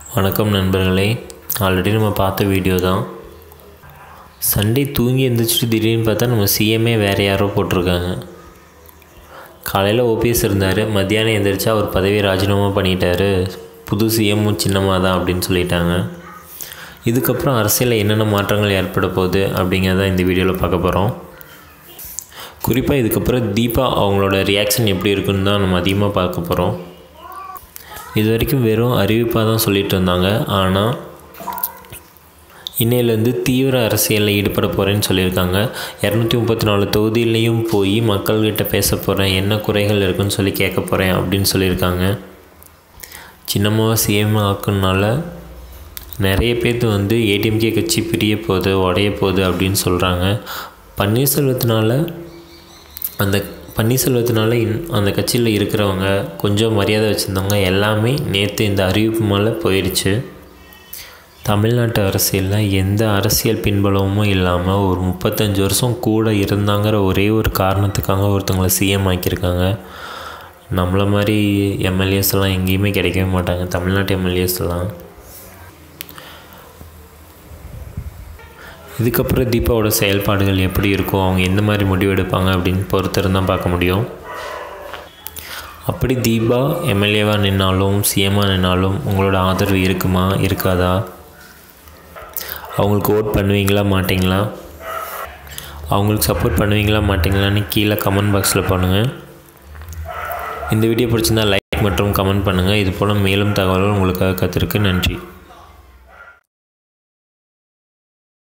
வணக்கம் நண்பர்களே ஆல்ரெடி நம்ம பார்த்த வீடியோ தான் சண்டே தூங்கி எழுந்திரிச்சிட்டு திடீர்னு பார்த்தா நம்ம சிஎம்ஏ வேறு யாரோ போட்டிருக்காங்க காலையில் ஓபிஎஸ் இருந்தார் மத்தியானம் எழுந்திரிச்சா அவர் பதவியை ராஜினாமா பண்ணிட்டாரு புது சிஎம்மும் சின்னமாக தான் அப்படின்னு சொல்லிட்டாங்க இதுக்கப்புறம் அரசியலில் என்னென்ன மாற்றங்கள் ஏற்பட போகுது அப்படிங்கிறத இந்த வீடியோவில் பார்க்க போகிறோம் குறிப்பாக இதுக்கப்புறம் தீபா அவங்களோட ரியாக்ஷன் எப்படி இருக்குன்னு தான் நம்ம அதிகமாக பார்க்க போகிறோம் இது வரைக்கும் வெறும் அறிவிப்பாக தான் சொல்லிட்டு இருந்தாங்க ஆனால் இன்னையிலேருந்து தீவிர அரசியலில் ஈடுபட போகிறேன்னு சொல்லியிருக்காங்க இரநூத்தி முப்பத்தி நாலு தொகுதியிலையும் போய் மக்கள்கிட்ட பேச போகிறேன் என்ன குறைகள் இருக்குன்னு சொல்லி கேட்க போகிறேன் அப்படின்னு சொல்லியிருக்காங்க சின்னமாக சிஎம் ஆக்குனால நிறைய பேர்த்து வந்து ஏடிஎம்கே கட்சி பிரிய போகுது உடைய போகுது அப்படின்னு சொல்கிறாங்க பன்னீர்செல்வத்தினால அந்த பன்னீர்செல்வத்தினால இன் அந்த கட்சியில் இருக்கிறவங்க கொஞ்சம் மரியாதை வச்சுருந்தவங்க எல்லாமே நேற்று இந்த அறிவிப்பு மேலே போயிடுச்சு தமிழ்நாட்டு அரசியலில் எந்த அரசியல் பின்பலமும் இல்லாமல் ஒரு முப்பத்தஞ்சு வருஷம் கூட இருந்தாங்கிற ஒரே ஒரு காரணத்துக்காக ஒருத்தவங்களை சிஎம் ஆக்கியிருக்காங்க நம்மளை மாதிரி எம்எல்ஏஸ் எல்லாம் எங்கேயுமே கிடைக்கவே மாட்டாங்க தமிழ்நாட்டு எம்எல்ஏஸ்லாம் இதுக்கப்புறம் தீபாவோட செயல்பாடுகள் எப்படி இருக்கும் அவங்க எந்த மாதிரி முடிவு எடுப்பாங்க அப்படின்னு பொறுத்திருந்து தான் பார்க்க முடியும் அப்படி தீபா எம்எல்ஏவாக நின்னாலும் சிஎம்மாக நின்னாலும் உங்களோட ஆதரவு இருக்குமா இருக்காதா அவங்களுக்கு ஓட் பண்ணுவீங்களா மாட்டிங்களா அவங்களுக்கு சப்போர்ட் பண்ணுவீங்களா மாட்டிங்களான்னு கீழே கமெண்ட் பாக்ஸில் பண்ணுங்கள் இந்த வீடியோ பிடிச்சிருந்தா லைக் மற்றும் கமெண்ட் பண்ணுங்கள் இது போல் மேலும் தகவல்கள் உங்களுக்காக கற்றுருக்கு நன்றி